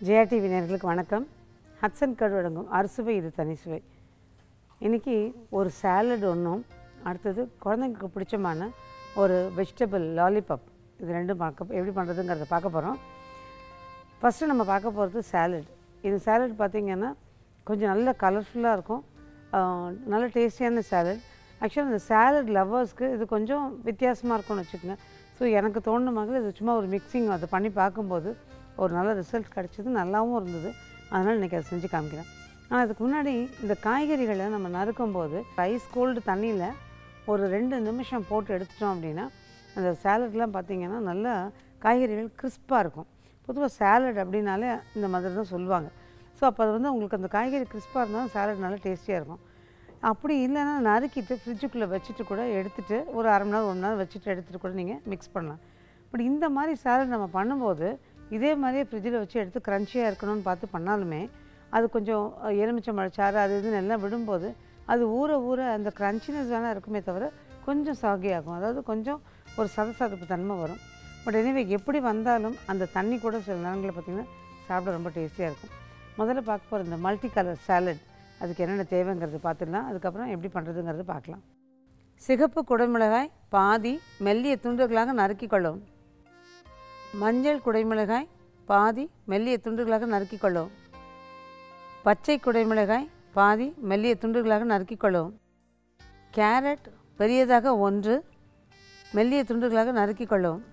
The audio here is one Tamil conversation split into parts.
ஜெயா டிவி நேயர்களுக்கு வணக்கம் ஹட்சன் கடு வழங்கும் அறுசுவை இது தனி சுவை இன்றைக்கி ஒரு சாலட் ஒன்றும் அடுத்தது குழந்தைங்களுக்கு பிடிச்சமான ஒரு வெஜிடபிள் லாலிபாப் இது ரெண்டும் பார்க்க எப்படி பண்ணுறதுங்கிறத பார்க்க போகிறோம் ஃபஸ்ட்டு நம்ம பார்க்க போகிறது சாலட் இது சாலட் பார்த்திங்கன்னா கொஞ்சம் நல்ல கலர்ஃபுல்லாக இருக்கும் ஆஹ் நல்ல டேஸ்டியான சாலட் ஆக்சுவலாக இந்த சாலட் லவ்வர்ஸ்க்கு இது கொஞ்சம் வித்தியாசமாக இருக்கும்னு வச்சுக்கோங்க ஸோ எனக்கு தோணுன மாதிரி இது சும்மா ஒரு மிக்சிங் அதை பண்ணி பார்க்கும்போது ஒரு நல்ல ரிசல்ட் கிடச்சிது நல்லாவும் இருந்தது அதனால் இன்றைக்கி அதை செஞ்சு காமிக்கிறேன் ஆனால் அதுக்கு முன்னாடி இந்த காய்கறிகளை நம்ம நறுக்கும்போது ஐஸ் கோல்டு தண்ணியில் ஒரு ரெண்டு நிமிஷம் போட்டு எடுத்துட்டோம் அப்படின்னா அந்த சாலட்லாம் பார்த்திங்கன்னா நல்லா காய்கறிகள் கிறிஸ்பாக இருக்கும் பொதுவாக சாலட் அப்படின்னாலே இந்த மாதிரி தான் சொல்லுவாங்க ஸோ அப்போ அது வந்து உங்களுக்கு அந்த காய்கறி கிறிஸ்பாக இருந்தாலும் சாலட் நல்லா டேஸ்டியாக இருக்கும் அப்படி இல்லைன்னா நறுக்கிட்டு ஃப்ரிட்ஜுக்குள்ளே வச்சுட்டு கூட எடுத்துகிட்டு ஒரு அரை மணி நேரம் ஒரு மணி நேரம் வச்சுட்டு எடுத்துகிட்டு கூட நீங்கள் மிக்ஸ் பண்ணலாம் பட் இந்த மாதிரி சாலட் நம்ம பண்ணும்போது இதே மாதிரியே ஃப்ரிட்ஜில் வச்சு எடுத்து க்ரன்ச்சியாக இருக்கணும்னு பார்த்து பண்ணாலுமே அது கொஞ்சம் எலுமிச்சம்பழச்சாறு அது இதுன்னு எல்லாம் விடும்போது அது ஊற ஊற அந்த க்ரன்ச்சினஸ் வேணால் இருக்குமே தவிர கொஞ்சம் சாகி ஆகும் அதாவது கொஞ்சம் ஒரு சதசதப்பு தன்மை வரும் பட் எனவே எப்படி வந்தாலும் அந்த தண்ணி கூட சில நேரங்களில் பார்த்திங்கன்னா சாப்பிட ரொம்ப டேஸ்டியாக இருக்கும் முதல்ல பார்க்க போகிற இந்த மல்டி கலர் சாலட் அதுக்கு என்னென்ன தேவைங்கிறது பார்த்துடலாம் அதுக்கப்புறம் எப்படி பண்ணுறதுங்கிறது பார்க்கலாம் சிகப்பு குடைமிளகாய் பாதி மெல்லிய துண்டுகளாக நறுக்கி கொள்ளவும் மஞ்சள் குடைமிளகாய் பாதி மெல்லிய துண்டுகளாக நறுக்கி கொள்ளவும் பச்சை குடைமிளகாய் பாதி மெல்லிய துண்டுகளாக நறுக்கி கொள்ளவும் கேரட் பெரியதாக ஒன்று மெல்லிய துண்டுகளாக நறுக்கி கொள்ளவும்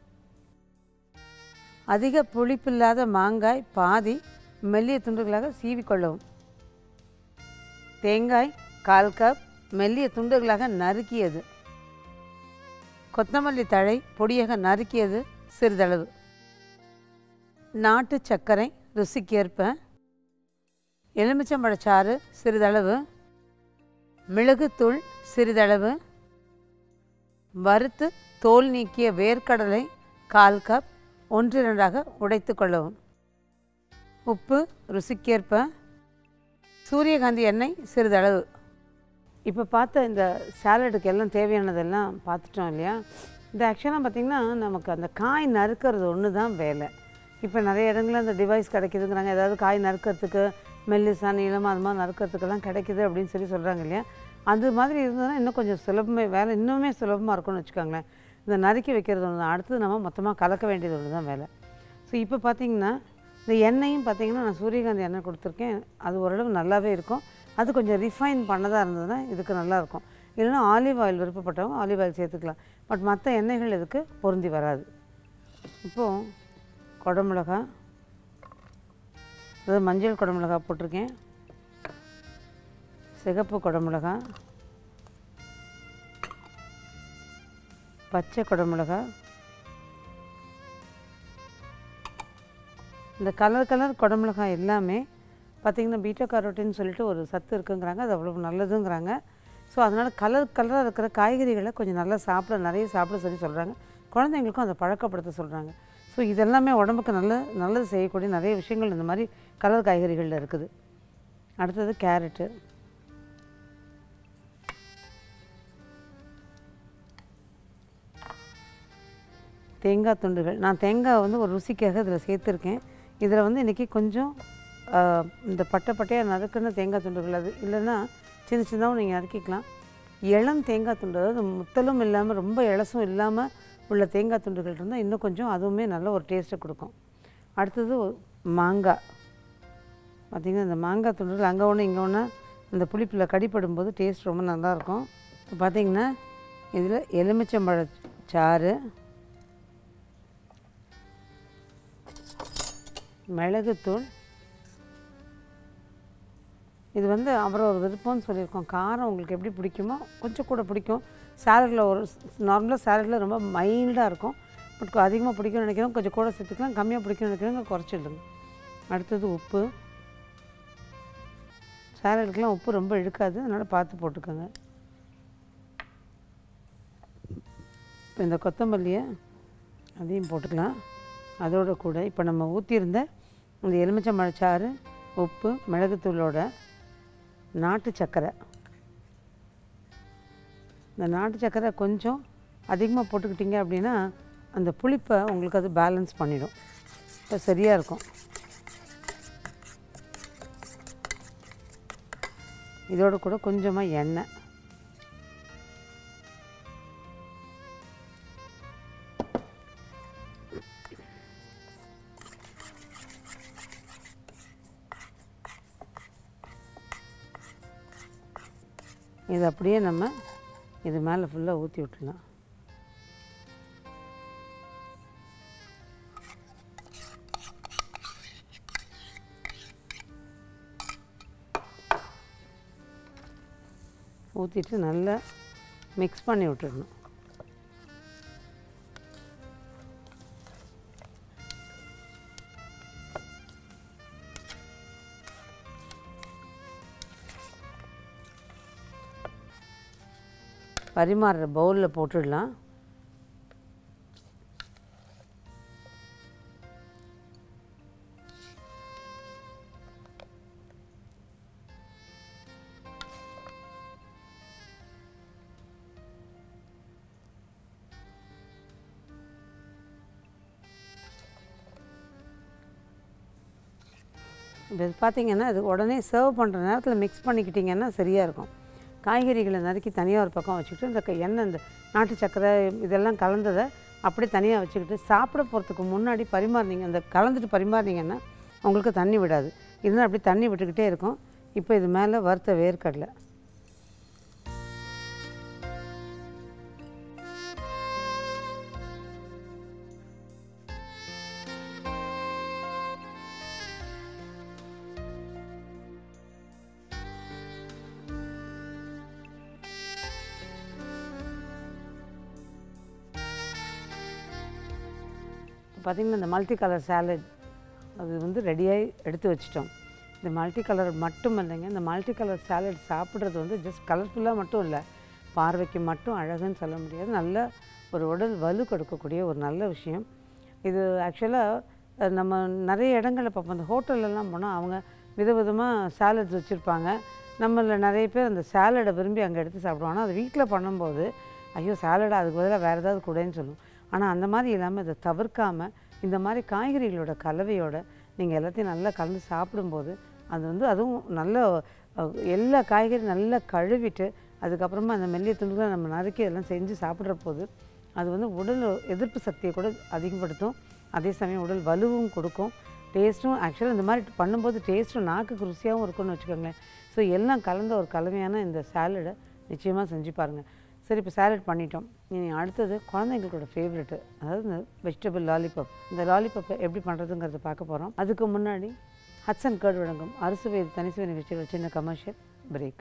அதிக புளிப்பில்லாத மாங்காய் பாதி மெல்லிய துண்டுகளாக சீவிக்கொள்ளவும் தேங்காய் கால் கப் மெல்லிய துண்டுகளாக நறுக்கியது கொத்தமல்லி தழை பொடியாக நறுக்கியது சிறிதளவு நாட்டு சர்க்கரை ருசிக்கேற்ப எலுமிச்சம்பழச்சாறு சிறிதளவு மிளகுத்தூள் சிறிதளவு வறுத்து தோல் நீக்கிய வேர்க்கடலை கால் கப் ஒன்றிரண்டாக உடைத்து கொள்ளவும் உப்பு ருசிக்கேற்ப சூரியகாந்தி எண்ணெய் சிறிதளவு இப்போ பார்த்த இந்த சாலடுக்கு எல்லாம் தேவையானதெல்லாம் பார்த்துட்டோம் இல்லையா இந்த ஆக்சுவலாக பார்த்திங்கன்னா நமக்கு அந்த காய் நறுக்கிறது ஒன்று தான் வேலை இப்போ நிறைய இடங்களில் அந்த டிவைஸ் கிடைக்குதுங்கிறாங்க ஏதாவது காய் நறுக்கிறதுக்கு மெல்லிசா நீளமாக அது மாதிரி நறுக்கிறதுக்கெல்லாம் கிடைக்குது அப்படின்னு சொல்லி சொல்கிறாங்க இல்லையா அது மாதிரி இருந்ததுன்னா இன்னும் கொஞ்சம் சுலபமே வேலை இன்னுமே சுலபமாக இருக்கும்னு வச்சுக்கோங்களேன் இந்த நறுக்கி வைக்கிறது ஒன்று தான் அடுத்தது நம்ம மொத்தமாக கலக்க வேண்டியது ஒன்று தான் வேலை ஸோ இப்போ பார்த்திங்கன்னா இந்த எண்ணெயும் பார்த்திங்கன்னா நான் சூரியகாந்தி எண்ணெய் கொடுத்துருக்கேன் அது ஓரளவு நல்லாவே இருக்கும் அது கொஞ்சம் ரிஃபைன் பண்ணதாக இருந்ததுன்னா இதுக்கு நல்லாயிருக்கும் இல்லைன்னா ஆலிவ் ஆயில் விருப்பப்பட்டவங்க ஆலிவ் ஆயில் சேர்த்துக்கலாம் பட் மற்ற எண்ணெய்கள் இதுக்கு பொருந்தி வராது இப்போது குடமிளகா அதாவது மஞ்சள் குடமிளகா போட்டிருக்கேன் சிகப்பு குடமிளகா பச்சை குடமிளகா இந்த கலர் கலர் குடமிளகாய் எல்லாமே பார்த்திங்கன்னா பீட்டா காரோட்டின்னு சொல்லிட்டு ஒரு சத்து இருக்குங்கிறாங்க அது அவ்வளோ நல்லதுங்கிறாங்க ஸோ அதனால் கலர் கலராக இருக்கிற காய்கறிகளை கொஞ்சம் நல்லா சாப்பிட நிறைய சாப்பிட சொல்லி சொல்கிறாங்க குழந்தைங்களுக்கும் அதை பழக்கப்படுத்த சொல்கிறாங்க ஸோ இதெல்லாமே உடம்புக்கு நல்ல நல்லது செய்யக்கூடிய நிறைய விஷயங்கள் இந்த மாதிரி கலர் காய்கறிகளில் இருக்குது அடுத்தது கேரட்டு தேங்காய் துண்டுகள் நான் தேங்காய் வந்து ஒரு ருசிக்காக இதில் சேர்த்துருக்கேன் இதில் வந்து இன்றைக்கி கொஞ்சம் ஆஹ், இந்த பட்டை பட்டையாக நறுக்குன தேங்காய் துண்டுகள் அது இல்லைன்னா சின்ன சின்னதாகவும் நீங்கள் நறுக்கிக்கலாம் இளம் தேங்காய் துண்டு அதாவது முத்தலும் இல்லாமல் ரொம்ப இளசும் இல்லாமல் உள்ள தேங்காய் துண்டுகள் இருந்தால் இன்னும் கொஞ்சம் அதுவுமே நல்ல ஒரு டேஸ்ட்டை கொடுக்கும் அடுத்தது ஒரு மாங்காய் பார்த்திங்கன்னா இந்த மாங்காய் துண்டுகள் அங்கே ஒன்று இங்கே ஒன்று அந்த புளிப்பில் கடிப்படும் போது டேஸ்ட் ரொம்ப நல்லாயிருக்கும் இப்போ பார்த்திங்கன்னா இதில் எலுமிச்சம்பழ சாறு மிளகுத்தூள் இது வந்து அப்புறம் ஒரு விருப்பம்னு சொல்லியிருக்கோம் காரம் உங்களுக்கு எப்படி பிடிக்குமோ கொஞ்சம் கூட பிடிக்கும் சாலடில் ஒரு நார்மலாக சாலடில் ரொம்ப மைல்டாக இருக்கும் பட் அதிகமாக பிடிக்கும்னு நினைக்கிறோம் கொஞ்சம் கூட சேர்த்துக்கலாம் கம்மியாக பிடிக்கும்னு நினைக்கிறவங்க குறைச்சிடுங்க அடுத்தது உப்பு சாலடுக்கெலாம் உப்பு ரொம்ப இழுக்காது அதனால் பார்த்து போட்டுக்கோங்க இப்போ இந்த கொத்தமல்லியை அதையும் போட்டுக்கலாம் அதோட கூட இப்போ நம்ம ஊற்றியிருந்த இந்த எலுமிச்சம்பழச்சாறு உப்பு மிளகுத்தூளோட நாட்டு சர்க்கரை இந்த நாட்டு சர்க்கரை கொஞ்சம் அதிகமாக போட்டுக்கிட்டிங்க அப்படின்னா அந்த புளிப்பை உங்களுக்கு அது பேலன்ஸ் பண்ணிடும் இப்போ சரியாக இருக்கும் இதோட கூட கொஞ்சமாக எண்ணெய் இது அப்படியே நம்ம இது மேலே ஃபுல்லாக ஊற்றி விட்டுலாம் ஊற்றிட்டு நல்லா மிக்ஸ் பண்ணி விட்டுடணும் பரிமாறுற பவுலில் போட்டுடலாம் இப்போ இது பார்த்தீங்கன்னா இது உடனே சர்வ் பண்ணுற நேரத்தில் மிக்ஸ் பண்ணிக்கிட்டிங்கன்னா சரியாக இருக்கும் காய்கறிகளை நறுக்கி தனியாக ஒரு பக்கம் வச்சுக்கிட்டு இந்த க- எண்ணெய் இந்த நாட்டு சர்க்கரை இதெல்லாம் கலந்ததை அப்படியே தனியாக வச்சுக்கிட்டு சாப்பிட போகிறதுக்கு முன்னாடி பரிமாறினீங்க அந்த கலந்துட்டு பரிமாறினீங்கன்னா உங்களுக்கு தண்ணி விடாது இருந்தால் அப்படி தண்ணி விட்டுக்கிட்டே இருக்கும் இப்போ இது மேலே வறுத்த வேர்க்கடலை பார்த்திங்கன்னா இந்த மல்டி கலர் சாலட் அது வந்து ரெடியாகி எடுத்து வச்சிட்டோம் இந்த மல்டி கலர் மட்டும் இல்லைங்க இந்த மல்டி கலர் சாலட் சாப்பிட்றது வந்து ஜஸ்ட் கலர்ஃபுல்லாக மட்டும் இல்லை பார்வைக்கு மட்டும் அழகுன்னு சொல்ல முடியாது நல்ல ஒரு உடல் வலு கொடுக்கக்கூடிய ஒரு நல்ல விஷயம் இது ஆக்சுவலாக நம்ம நிறைய இடங்களில் பார்ப்போம் இந்த ஹோட்டல்லலாம் போனால் அவங்க விதவிதமாக சாலட்ஸ் வச்சுருப்பாங்க நம்மள நிறைய பேர் அந்த சாலடை விரும்பி அங்கே எடுத்து சாப்பிடுவோம் ஆனால் அது வீட்டில் பண்ணும்போது ஐயோ சாலடா அதுக்கு பதிலாக வேறு ஏதாவது கூடன்னு சொல்லுவோம் ஆனால் அந்த மாதிரி இல்லாமல் இதை தவிர்க்காமல் இந்த மாதிரி காய்கறிகளோட கலவையோட நீங்கள் எல்லாத்தையும் நல்லா கலந்து சாப்பிடும்போது அது வந்து அதுவும் நல்ல அஹ், எல்லா காய்கறி நல்லா கழுவிட்டு அதுக்கப்புறமா அந்த மெல்லிய துண்டுகளை நம்ம நறுக்கி எல்லாம் செஞ்சு சாப்பிட்ற போது அது வந்து உடல் எதிர்ப்பு சக்தியை கூட அதிகப்படுத்தும் அதே சமயம் உடல் வலுவும் கொடுக்கும் டேஸ்ட்டும் ஆக்சுவலாக இந்த மாதிரி பண்ணும்போது டேஸ்ட்டும் நாக்குக்கு ருசியாகவும் இருக்கும்னு வச்சுக்கோங்களேன் ஸோ எல்லாம் கலந்த ஒரு கலவையான இந்த சாலடை நிச்சயமாக செஞ்சு பாருங்கள் சரி இப்போ சாலட் பண்ணிட்டோம் இனி அடுத்தது குழந்தைங்களோட ஃபேவரெட்டு அதாவது இந்த வெஜிடபிள் லாலிபப் இந்த லாலிபப்பை எப்படி பண்ணுறதுங்கிறத பார்க்க போகிறோம் அதுக்கு முன்னாடி ஹட்சன் கேர்டு வழங்கும் அரிசுவை தனிசுவை நிகழ்ச்சியில் சின்ன commercial break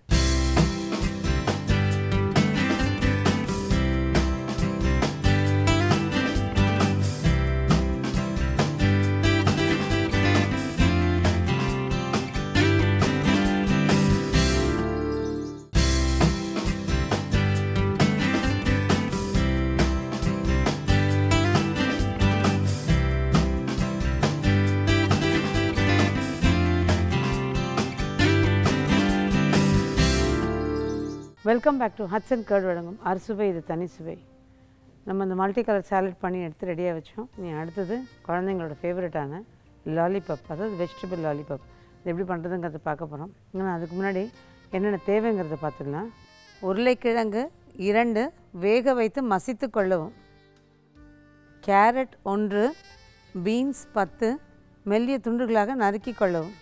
welcome back to Hatsun curd வழங்கும் அறுசுவை இது தனி சுவை நம்ம இந்த மல்டி கலர் சாலட் பண்ணி எடுத்து ரெடியாக வச்சோம் நீ அடுத்தது குழந்தைங்களோட ஃபேவரட்டான லாலிபப் அதாவது வெஜிடபிள் லாலிபப் இது எப்படி பண்ணுறதுங்கிறத பார்க்க போகிறோம் ஆனால் அதுக்கு முன்னாடி என்னென்ன தேவைங்கிறத பார்த்துக்கலாம் உருளைக்கிழங்கு இரண்டு வேக வைத்து மசித்து கொள்ளவும் கேரட் ஒன்று பீன்ஸ் பத்து மெல்லிய துண்டுகளாக நறுக்கி கொள்ளவும்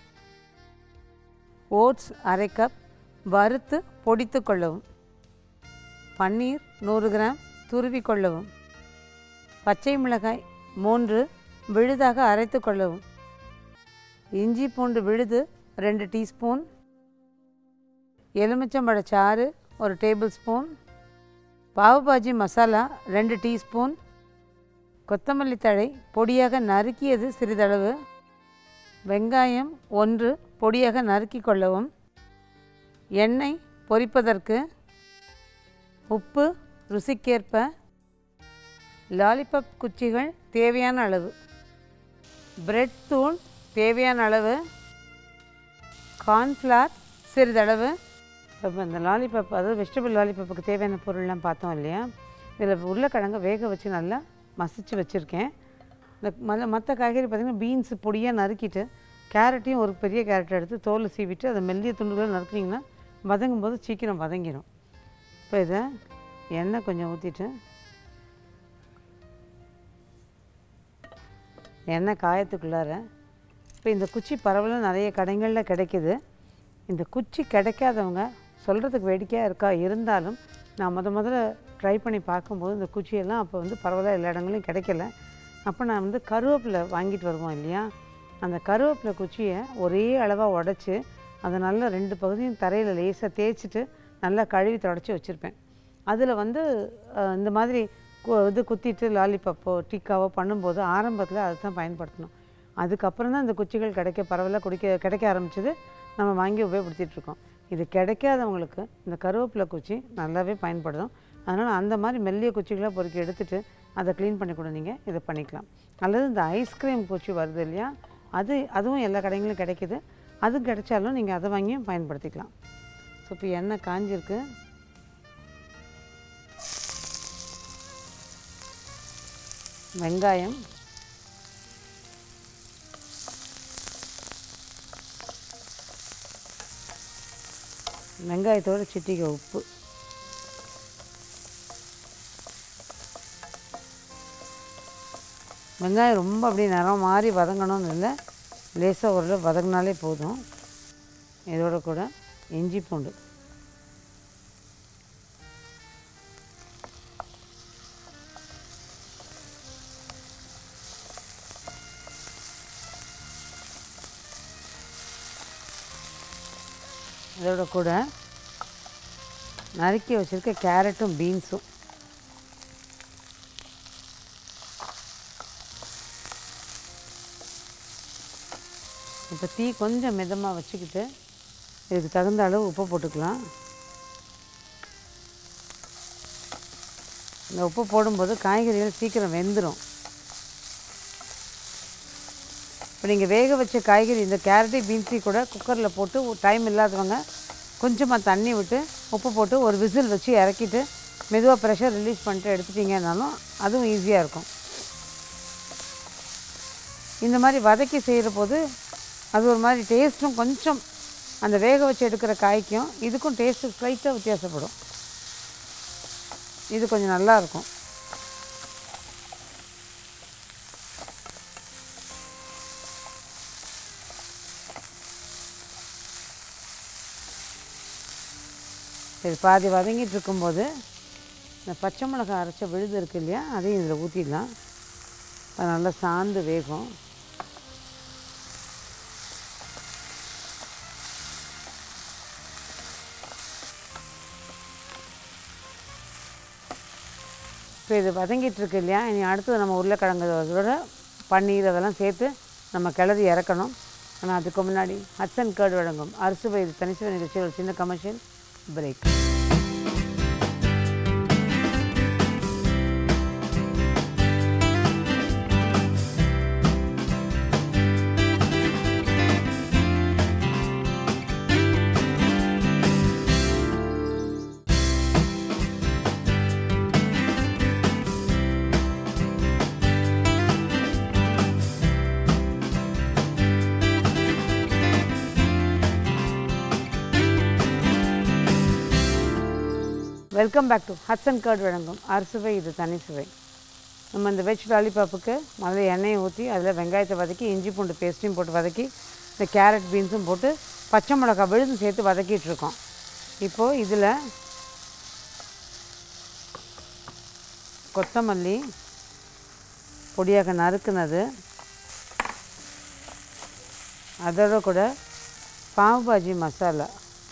ஓட்ஸ் அரை கப் வறுத்து பொடித்து கொள்ளவும் பன்னீர் நூறு கிராம் துருவி கொள்ளவும் பச்சை மிளகாய் மூன்று விழுதாக அரைத்து கொள்ளவும் இஞ்சி பூண்டு விழுது ரெண்டு டீஸ்பூன் எலுமிச்சம்பழ சாறு ஒரு டேபிள் ஸ்பூன் பாவு பாஜி மசாலா ரெண்டு டீஸ்பூன் கொத்தமல்லி தழை பொடியாக நறுக்கியது சிறிதளவு வெங்காயம் ஒன்று பொடியாக நறுக்கி கொள்ளவும் எண்ணெய் பொரிப்பதற்கு உப்பு ருசிக்கேற்ப லாலிபப் குச்சிகள் தேவையான அளவு பிரெட் தூள் தேவையான அளவு கார்ன்ஃப்ளார் சிறிதளவு இப்போ இந்த லாலிபப் அதாவது வெஜிடபிள் லாலிபப்புக்கு தேவையான பொருள்லாம் பார்த்தோம் இல்லையா இதில் உருளைக்கிழங்க வேக வச்சு நல்லா மசிச்சு வச்சுருக்கேன் இந்த மற்ற மற்ற காய்கறி பார்த்திங்கன்னா பீன்ஸ் பொடியாக நறுக்கிட்டு கேரட்டையும் ஒரு பெரிய கேரட் எடுத்து தோலை சீவிட்டு அதை மெல்லிய துண்டுகளை நறுக்குனீங்கன்னா வதங்கும் போது சீக்கிரம் வதங்கிடும் இப்போ இதை எண்ணெய் கொஞ்சம் ஊற்றிட்டு எண்ணெய் காயத்துக்குள்ளார இப்போ இந்த குச்சி பரவலாக நிறைய கடைகளில் கிடைக்குது இந்த குச்சி கிடைக்காதவங்க சொல்கிறதுக்கு வேடிக்கையாக இருக்கா இருந்தாலும் நான் முத முதல்ல ட்ரை பண்ணி பார்க்கும்போது இந்த குச்சியெல்லாம் அப்போ வந்து பரவலாக எல்லா இடங்களையும் கிடைக்கல அப்போ நான் வந்து கருவேப்பிலை வாங்கிட்டு வருவோம் இல்லையா அந்த கருவேப்பிலை குச்சியை ஒரே அளவாக உடச்சி அதை நல்லா ரெண்டு பகுதியும் தரையில் லேசாக தேய்ச்சிட்டு நல்லா கழுவி தொடச்சி வச்சுருப்பேன் அதில் வந்து அஹ், இந்த மாதிரி கு- இது குத்திட்டு லாலிபப்போ டிக்காவோ பண்ணும்போது ஆரம்பத்தில் அதை தான் பயன்படுத்தணும் அதுக்கப்புறம் தான் இந்த குச்சிகள் கிடைக்க பரவலாக குடிக்க கிடைக்க ஆரம்பிச்சது நம்ம வாங்கி உபயோகப்படுத்திட்டு இருக்கோம் இது கிடைக்காதவங்களுக்கு இந்த கருவேப்பிலை குச்சி நல்லாவே பயன்படும் அதனால் அந்த மாதிரி மெல்லிய குச்சிகளாக பொறுக்கி எடுத்துட்டு அதை க்ளீன் பண்ணி கூட நீங்கள் இதை பண்ணிக்கலாம் அல்லது இந்த ஐஸ்கிரீம் குச்சி வருது இல்லையா அது அதுவும் எல்லா கடைகளிலும் கிடைக்குது அது கிடைச்சாலும் நீங்கள் அதை வாங்கியும் பயன்படுத்திக்கலாம் ஸோ இப்போ எண்ணெய் காஞ்சிருக்கு வெங்காயம் வெங்காயத்தோட சிட்டிகை உப்பு வெங்காயம் ரொம்ப அப்படியே நிறம் மாறி வதங்கணும்னு இல்லை லேசாக ஓரளவு வதங்கினாலே போதும் இதோட கூட இஞ்சி பூண்டு இதோட கூட நறுக்கி வச்சுருக்க கேரட்டும் பீன்ஸும் இப்போ தீ கொஞ்சம் மிதமாக வச்சுக்கிட்டு இதுக்கு தகுந்த அளவு உப்பு போட்டுக்கலாம் இந்த உப்பு போடும்போது காய்கறிகள் சீக்கிரம் வெந்துடும் இப்போ நீங்கள் வேக வச்ச காய்கறி இந்த கேரட்டு பீன்ஸி கூட குக்கரில் போட்டு டைம் இல்லாதவங்க கொஞ்சமாக தண்ணி விட்டு உப்பு போட்டு ஒரு விசில் வச்சு இறக்கிட்டு மெதுவாக ப்ரெஷர் ரிலீஸ் பண்ணிட்டு எடுத்துட்டிங்கன்னாலும் அதுவும் ஈஸியாக இருக்கும் இந்த மாதிரி வதக்கி செய்கிற போது அது ஒரு மாதிரி டேஸ்ட்டும் கொஞ்சம் அந்த வேக வச்சு எடுக்கிற காய்க்கும் இதுக்கும் டேஸ்ட்டு ஸ்லைட்டாக வித்தியாசப்படும் இது கொஞ்சம் நல்லா இருக்கும் இது பாதி வதங்கிட்டு இருக்கும்போது இந்த பச்சை மிளகாய் அரைச்ச விழுது இருக்கு இல்லையா அதையும் இதில் ஊற்றிடலாம் அது நல்லா சாந்து வேகும் இப்போ இது வதங்கிட்டு இருக்கு இல்லையா இனி அடுத்தது நம்ம உருளைக்கிழங்கோட பன்னீர் அதெல்லாம் சேர்த்து நம்ம கிளறி இறக்கணும் ஆனால் அதுக்கு முன்னாடி ஹட்சன் கேர்டு வழங்கும் அரிசி வயது தனிச்சுவை நிகழ்ச்சி ஒரு சின்ன commercial break welcome back to Hatsun curd வழங்கும் அறுசுவை இது தனி சுவை நம்ம இந்த வெஜ் லாலிபாப்புக்கு முதல்ல எண்ணெயை ஊற்றி அதில் வெங்காயத்தை வதக்கி இஞ்சி பூண்டு பேஸ்ட்டையும் போட்டு வதக்கி இந்த கேரட் பீன்ஸும் போட்டு பச்சை மிளகாய் விழுதும் சேர்த்து வதக்கிட்டு இருக்கோம் இப்போது இதில் கொத்தமல்லி பொடியாக நறுக்குனது அதோட கூட பாவ் பாஜி மசாலா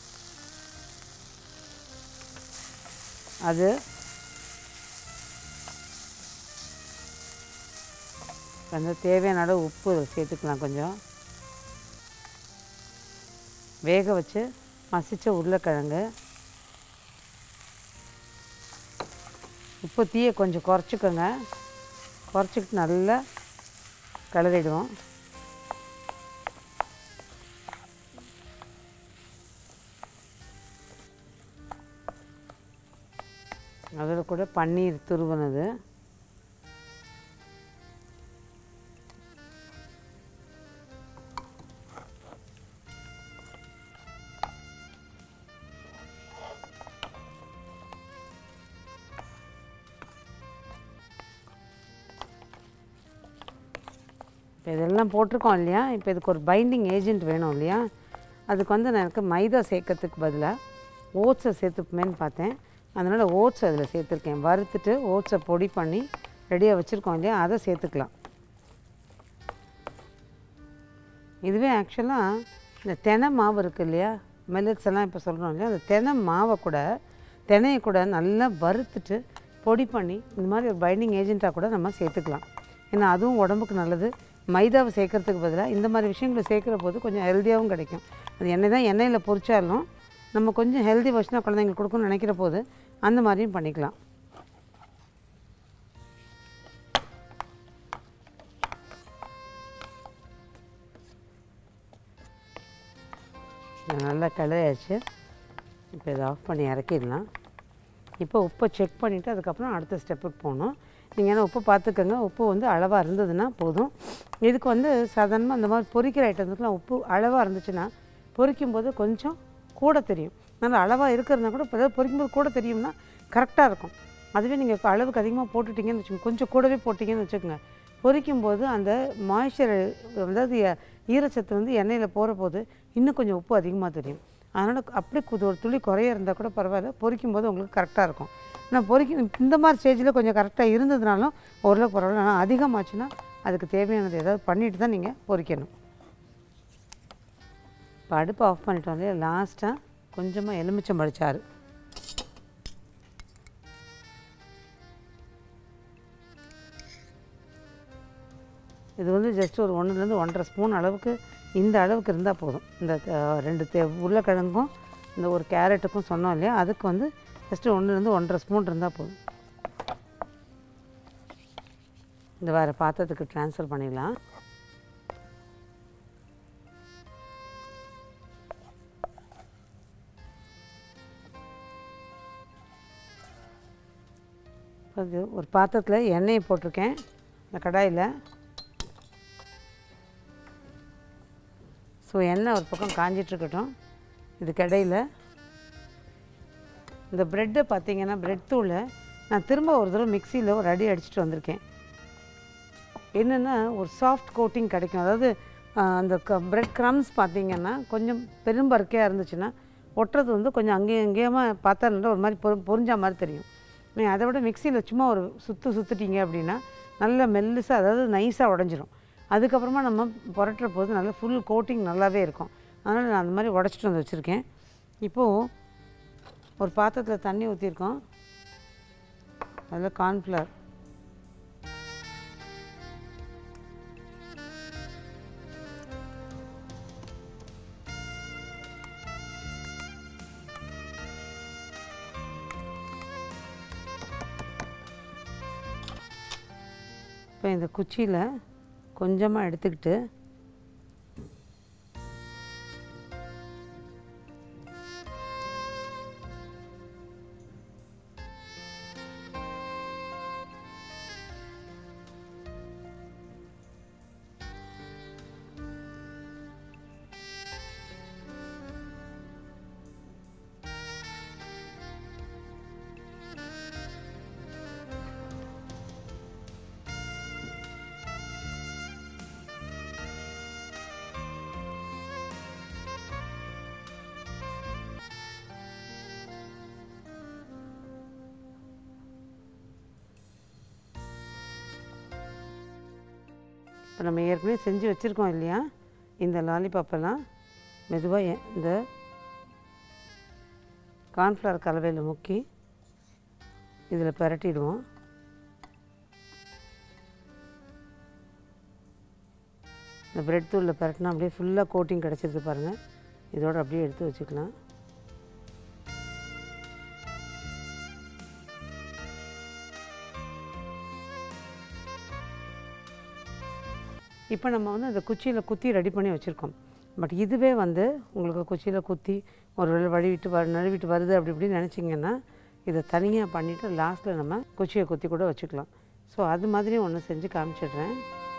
அது வந்து தேவையான அளவு உப்பு இதுல சேர்த்துக்கலாம் கொஞ்சம் வேக வச்சு மசிச்ச உருளைக்கிழங்கு உப்பு தீயை கொஞ்சம் குறைச்சிக்கோங்க குறைச்சிக்கிட்டு நல்லா கிளறிடுவோம் அதில் கூட பன்னீர் துருவனது இப்போ இதெல்லாம் போட்டிருக்கோம் இல்லையா இப்போ இதுக்கு ஒரு பைண்டிங் ஏஜென்ட் வேணும் இல்லையா அதுக்கு வந்து நான் எனக்கு மைதா சேர்க்கறதுக்கு பதிலாக ஓட்ஸை சேர்த்துப்போமேன்னு பார்த்தேன் அதனால் ஓட்ஸ் அதில் சேர்த்துருக்கேன் வறுத்துட்டு ஓட்ஸை பொடி பண்ணி ரெடியாக வச்சுருக்கோம் இல்லையா அதை சேர்த்துக்கலாம் இதுவே ஆக்சுவலாக இந்த தெனை மாவு இருக்குது இல்லையா மில்லட்ஸ் எல்லாம் இப்போ சொல்கிறோம் இல்லையா அந்த தெனை மாவை கூட தினையை கூட நல்லா வறுத்துட்டு பொடி பண்ணி இந்த மாதிரி ஒரு பைண்டிங் ஏஜென்ட்டாக கூட நம்ம சேர்த்துக்கலாம் ஏன்னா அதுவும் உடம்புக்கு நல்லது மைதாவை சேர்க்கறதுக்கு பதிலாக இந்த மாதிரி விஷயங்களை சேர்க்குற போது கொஞ்சம் ஹெல்த்தியாகவும் கிடைக்கும் அது எண்ணெய் தான் எண்ணெயில் பொரிச்சாலும் நம்ம கொஞ்சம் ஹெல்தி வருஷனாக குழந்தைங்களுக்கு கொடுக்கணும்னு நினைக்கிற போது அந்த மாதிரியும் பண்ணிக்கலாம் இது நல்லா கிளறியாச்சு இப்போ இதை ஆஃப் பண்ணி இறக்கிடலாம் இப்போ உப்பை செக் பண்ணிவிட்டு அதுக்கப்புறம் அடுத்த ஸ்டெப்புக்கு போகணும் நீங்கள் ஏன்னா உப்பு பார்த்துக்கோங்க உப்பு வந்து அளவாக இருந்ததுன்னா போதும் இதுக்கு வந்து சாதாரணமாக அந்த மாதிரி பொரிக்கிற ஐட்டத்துக்குலாம் உப்பு அளவாக இருந்துச்சுன்னா பொரிக்கும் போது கொஞ்சம் கூட தெரியும் நல்லா அளவாக இருக்கிறதுனா கூட இப்போ பொரிக்கும் போது கூட தெரியும்னா கரெக்டாக இருக்கும் அதுவே நீங்கள் இப்போ அளவுக்கு அதிகமாக போட்டுட்டீங்கன்னு வச்சுக்கோங்க கொஞ்சம் கூடவே போட்டிங்கன்னு வச்சுக்கோங்க பொரிக்கும் போது அந்த மாய்ஸ்சர் அதாவது ஈ- ஈரச்சத்து வந்து எண்ணெயில் போகிற போது இன்னும் கொஞ்சம் உப்பு அதிகமாக தெரியும் அதனால் அப்படியே குது ஒரு துளி குறைய இருந்தால் கூட பரவாயில்ல பொரிக்கும் போது உங்களுக்கு கரெக்டாக இருக்கும் ஆனால் பொரிக்க இந்த மாதிரி ஸ்டேஜில் கொஞ்சம் கரெக்டாக இருந்ததுனாலும் ஓரளவுக்கு பரவாயில்ல ஆனால் அதிகமாச்சுன்னா அதுக்கு தேவையானது ஏதாவது பண்ணிட்டு தான் நீங்கள் பொரிக்கணும் இப்போ அடுப்பை ஆஃப் பண்ணிட்டோம் இல்லையா லாஸ்ட்டாக கொஞ்சமாக எலுமிச்சம் பழிச்சாறு இது வந்து ஜஸ்ட் ஒரு ஒன்றுலேருந்து ஒன்றரை ஸ்பூன் அளவுக்கு இந்த அளவுக்கு இருந்தால் போதும் இந்த அஹ், ரெண்டு தே உருளைக்கிழங்கும் இந்த ஒரு கேரட்டுக்கும் சொன்னோம் இல்லையா அதுக்கு வந்து ஜஸ்ட்டு ஒன்றுலேருந்து ஒன்றரை ஸ்பூன் இருந்தால் போதும் இந்த வேறு பாத்திரத்துக்கு ட்ரான்ஸ்ஃபர் பண்ணிடலாம் அது ஒரு பாத்திரத்தில் எண்ணெயை போட்டிருக்கேன் இந்த கடாயில் ஸோ எண்ணெய் ஒரு பக்கம் காஞ்சிட்ருக்கட்டும் இது கடையில் இந்த ப்ரெட்டை பார்த்தீங்கன்னா ப்ரெட் தூளை நான் திரும்ப ஒரு தடவை மிக்சியில் ஒரு அடி அடிச்சுட்டு வந்திருக்கேன் என்னென்னா ஒரு சாஃப்ட் கோட்டிங் கிடைக்கும் அதாவது ஆஹ், அந்த க ப்ரெட் க்ரம்ஸ் பார்த்தீங்கன்னா கொஞ்சம் பெரும்பருக்கையாக இருந்துச்சுன்னா ஒட்டுறது வந்து கொஞ்சம் அங்கேயும் இங்கேயுமா பார்த்தா நல்லா ஒரு மாதிரி பொரு பொரிஞ்ச மாதிரி தெரியும் நீங்கள் அதை விட மிக்சியில் சும்மா ஒரு சுற்று சுற்றுட்டீங்க அப்படின்னா நல்ல மெல்லிசாக அதாவது நைஸாக உடஞ்சிரும் அதுக்கப்புறமா நம்ம புரட்டுற போது நல்லா ஃபுல் கோட்டிங் நல்லாவே இருக்கும் அதனால் நான் அந்த மாதிரி உடச்சிட்டு வந்து வச்சுருக்கேன் இப்போது ஒரு பாத்திரத்தில் தண்ணி ஊற்றிருக்கோம் அதில் கார்ன்ஃப்ளவர் இப்போ இந்த குச்சியில் கொஞ்சமாக எடுத்துக்கிட்டு இப்போ நம்ம ஏற்கனவே செஞ்சு வச்சுருக்கோம் இல்லையா இந்த லாலிபாப்பெல்லாம் மெதுவாக இந்த கார்ன்ஃப்ளவர் கலவையில் முக்கி இதில் பிரட்டிடுவோம் இந்த பிரெட் தூளில் பிரட்டினா அப்படியே ஃபுல்லாக கோட்டிங் கிடச்சிருது பாருங்கள் இதோட அப்படியே எடுத்து வச்சுக்கலாம் இப்போ நம்ம வந்து அந்த குச்சியில் குத்தி ரெடி பண்ணி வச்சுருக்கோம் பட் இதுவே வந்து உங்களுக்கு குச்சியில் குத்தி ஒரு வேளை வழிவிட்டு வ நழுவிட்டு வருது அப்படி இப்படின்னு நினச்சிங்கன்னா இதை தனியாக பண்ணிவிட்டு லாஸ்ட்டில் நம்ம குச்சியை குத்தி கூட வச்சுக்கலாம் ஸோ அது மாதிரி ஒன்று செஞ்சு காமிச்சிடுறேன்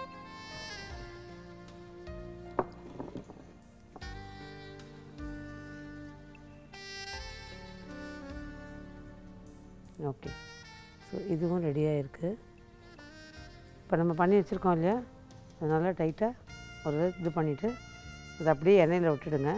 ஓகே ஸோ இதுவும் ரெடியாக இருக்குது இப்போ நம்ம பண்ணி வச்சுருக்கோம் இல்லையா அது நல்லா டைட்டாக ஒரு இது பண்ணிவிட்டு அதை அப்படியே எண்ணெயில் விட்டுடுங்க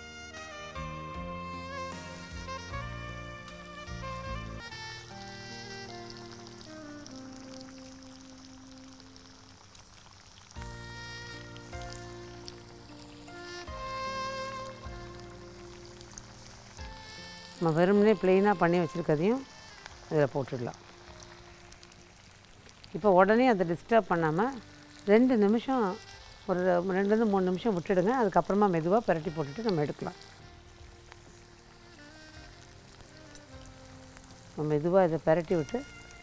நம்ம வெறுமனே ப்ளெயினாக பண்ணி வச்சுருக்கதையும் இதில் போட்டுடலாம் இப்போ உடனே அதை டிஸ்டர்ப் பண்ணாமல் ரெண்டு நிமிஷம் ஒரு ரெண்டுலேருந்து மூணு நிமிஷம் விட்டுடுங்க அதுக்கப்புறமா மெதுவாக பிரட்டி போட்டுட்டு நம்ம எடுக்கலாம் நம்ம மெதுவாக இதை பிரட்டி விட்டு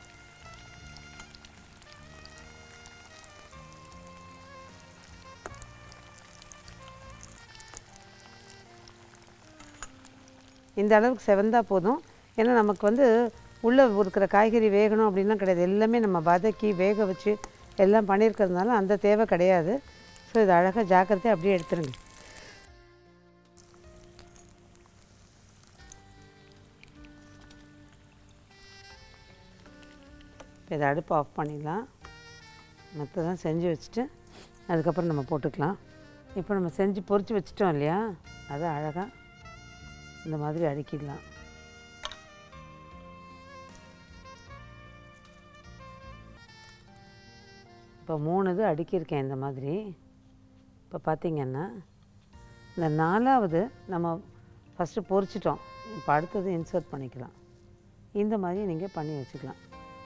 இந்த அளவுக்கு செவந்தா போதும் ஏன்னா நமக்கு வந்து உள்ளே இருக்கிற காய்கறி வேகணும் அப்படின்லாம் கிடையாது எல்லாமே நம்ம வதக்கி வேக வச்சு எல்லாம் பண்ணியிருக்கிறதுனால அந்த தேவை கிடையாது ஸோ இது அழகாக ஜாக்கிரதையாக அப்படியே எடுத்துருங்க இப்போ இதை அடுப்பு ஆஃப் பண்ணிடலாம் மற்றதான் செஞ்சு வச்சுட்டு அதுக்கப்புறம் நம்ம போட்டுக்கலாம் இப்போ நம்ம செஞ்சு பொரிச்சு வச்சிட்டோம் இல்லையா அதை அழகாக இந்த மாதிரி அடுக்கிடலாம் இப்போ மூணு இது அடுக்கியிருக்கேன் இந்த மாதிரி இப்போ பார்த்திங்கன்னா இந்த நாலாவது நம்ம ஃபஸ்ட்டு பொரிச்சிட்டோம் இப்போ அடுத்தது இன்சர்ட் பண்ணிக்கலாம் இந்த மாதிரி நீங்கள் பண்ணி வச்சுக்கலாம்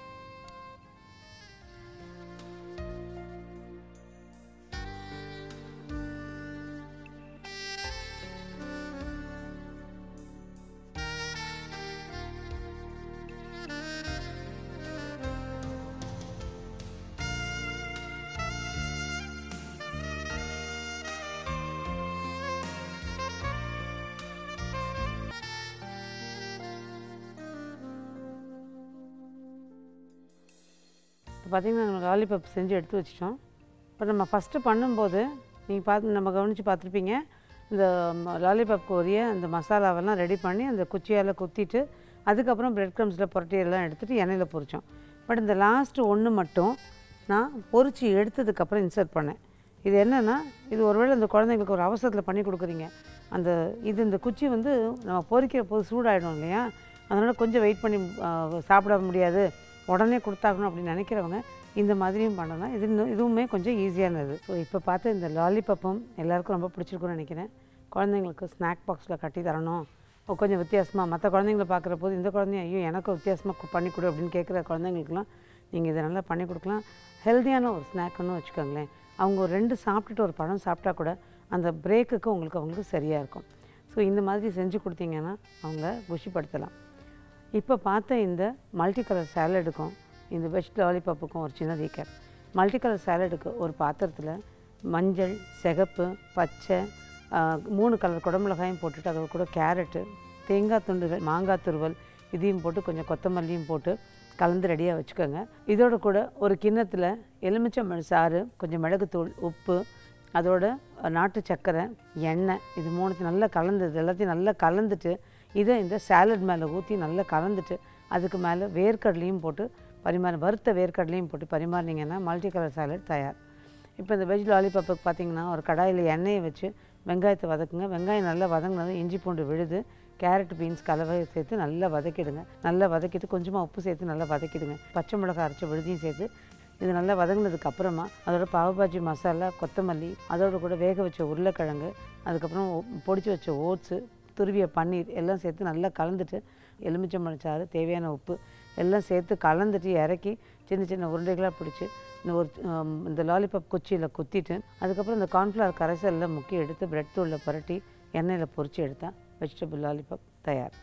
இப்போ பார்த்திங்கன்னா நம்ம லாலிபப் செஞ்சு எடுத்து வச்சிட்டோம் இப்போ நம்ம ஃபஸ்ட்டு பண்ணும்போது நீங்கள் பார்த்து நம்ம கவனித்து பார்த்துருப்பீங்க இந்த லாலிபப்க்கு உரிய அந்த மசாலாவெல்லாம் ரெடி பண்ணி அந்த குச்சியால் குத்திட்டு அதுக்கப்புறம் பிரெட் க்ரம்ஸில் புரட்டி எல்லாம் எடுத்துகிட்டு எண்ணெயில் பொரித்தோம் பட் இந்த லாஸ்ட்டு ஒன்று மட்டும் நான் பொரிச்சு எடுத்ததுக்கப்புறம் இன்சர்ட் பண்ணேன் இது என்னென்னா இது ஒருவேளை இந்த குழந்தைங்களுக்கு ஒரு அவசரத்தில் பண்ணி கொடுக்குறீங்க அந்த இது இந்த குச்சி வந்து நம்ம பொரிக்கிற போது சூடாயிடும் இல்லையா அதனால் கொஞ்சம் வெயிட் பண்ணி ஆ, சாப்பிட முடியாது உடனே கொடுத்தாகணும் அப்படின்னு நினைக்கிறவங்க இந்த மாதிரியும் பண்ணலாம் இது இன்னும் இதுவுமே கொஞ்சம் ஈஸியானது ஸோ இப்போ பார்த்து இந்த லாலிபப்பும் எல்லாருக்கும் ரொம்ப பிடிச்சிருக்கும்னு நினைக்கிறேன் குழந்தைங்களுக்கு ஸ்நாக் பாக்ஸில் கட்டி தரணும் ஓ, கொஞ்சம் வித்தியாசமாக மற்ற குழந்தைங்கள பார்க்குற போது இந்த குழந்தைங்க ஐயோ எனக்கும் வித்தியாசமாக பண்ணி கொடு அப்படின்னு கேட்குற குழந்தைங்களுக்குலாம் நீங்கள் இதை நல்லா பண்ணி கொடுக்கலாம் ஹெல்த்தியான ஒரு ஸ்நாக்குன்னு வச்சுக்கோங்களேன் அவங்க ஒரு ரெண்டு சாப்பிட்டுட்டு ஒரு பழம் சாப்பிட்டா கூட அந்த பிரேக்குக்கு உங்களுக்கு அவங்களுக்கு சரியாக இருக்கும் ஸோ இந்த மாதிரி செஞ்சு கொடுத்தீங்கன்னா அவங்கள குஷிப்படுத்தலாம் இப்போ பார்த்த இந்த மல்டி கலர் சாலடுக்கும் இந்த வெஜ் லாலிபப்புக்கும் ஒரு சின்ன ரீகேப் மல்டி கலர் சாலடுக்கு ஒரு பாத்திரத்தில் மஞ்சள் சிகப்பு பச்சை ஆ, மூணு கலர் குடமிளகாயும் போட்டுட்டு அதோட கூட கேரட்டு தேங்காய் துண்டுகள் மாங்காய் துருவல் இதையும் போட்டு கொஞ்சம் கொத்தமல்லியும் போட்டு கலந்து ரெடியாக வச்சுக்கோங்க இதோட கூட ஒரு கிண்ணத்தில் எலுமிச்சம்பழம் சாறு கொஞ்சம் மிளகுத்தூள் உப்பு அதோட நாட்டு சர்க்கரை எண்ணெய் இது மூணுத்தையும் நல்லா கலந்து இது எல்லாத்தையும் நல்லா கலந்துட்டு இதை இந்த சாலட் மேலே ஊற்றி நல்லா கலந்துட்டு அதுக்கு மேலே வேர்க்கடலையும் போட்டு பரிமாற வறுத்த வேர்க்கடலையும் போட்டு பரிமாறினீங்கன்னா மல்டி கலர் சாலட் தயார் இப்போ இந்த வெஜ் லாலிபப்புக்கு பார்த்தீங்கன்னா ஒரு கடாயில் எண்ணெயை வச்சு வெங்காயத்தை வதக்குங்க வெங்காயம் நல்லா வதங்கினதும் இஞ்சி பூண்டு விழுது கேரட் பீன்ஸ் கலவை சேர்த்து நல்லா வதக்கிடுங்க நல்லா வதக்கிட்டு கொஞ்சமாக உப்பு சேர்த்து நல்லா வதக்கிடுங்க பச்சை மிளகாய் அரைச்ச விழுதியும் சேர்த்து இது நல்லா வதங்கினதுக்கு அப்புறமா அதோட பாவுபாஜி மசாலா கொத்தமல்லி அதோட கூட வேக வச்ச உருளைக்கிழங்கு அதுக்கப்புறம் பொடிச்சு வச்ச ஓட்ஸு துருவிய பன்னீர் எல்லாம் சேர்த்து நல்லா கலந்துட்டு எலுமிச்சம்பழம் சாறு தேவையான உப்பு எல்லாம் சேர்த்து கலந்துட்டு இறக்கி சின்ன சின்ன உருண்டைகளாக பிடிச்சி இந்த ஒரு ஆம், இந்த லாலிபாப் குச்சியில் குத்திட்டு அதுக்கப்புறம் இந்த கார்ன்ஃப்ளவர் கரைசலில் முக்கி எடுத்து பிரெட் தூளில் புரட்டி எண்ணெயில் பொரிச்சு எடுத்தால் வெஜிடபிள் லாலிபாப் தயார்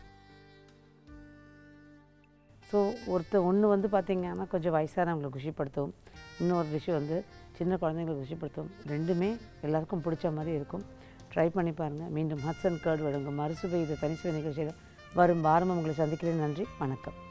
ஸோ ஒருத்தர் ஒன்று வந்து பார்த்திங்கன்னா கொஞ்சம் வயசானவங்களை குஷிப்படுத்தவும் இன்னொரு டிஷ் வந்து சின்ன குழந்தைங்களை குஷிப்படுத்தவும் ரெண்டுமே எல்லாருக்கும் பிடிச்ச மாதிரி இருக்கும் ட்ரை பண்ணி பாருங்கள் மீண்டும் ஹட்சன் கேர்டு வழங்கும் மறுசுவை இது தனிசுவை நிகழ்ச்சியில் வரும் வாரமும் உங்களை சந்திக்கிறேன் நன்றி வணக்கம்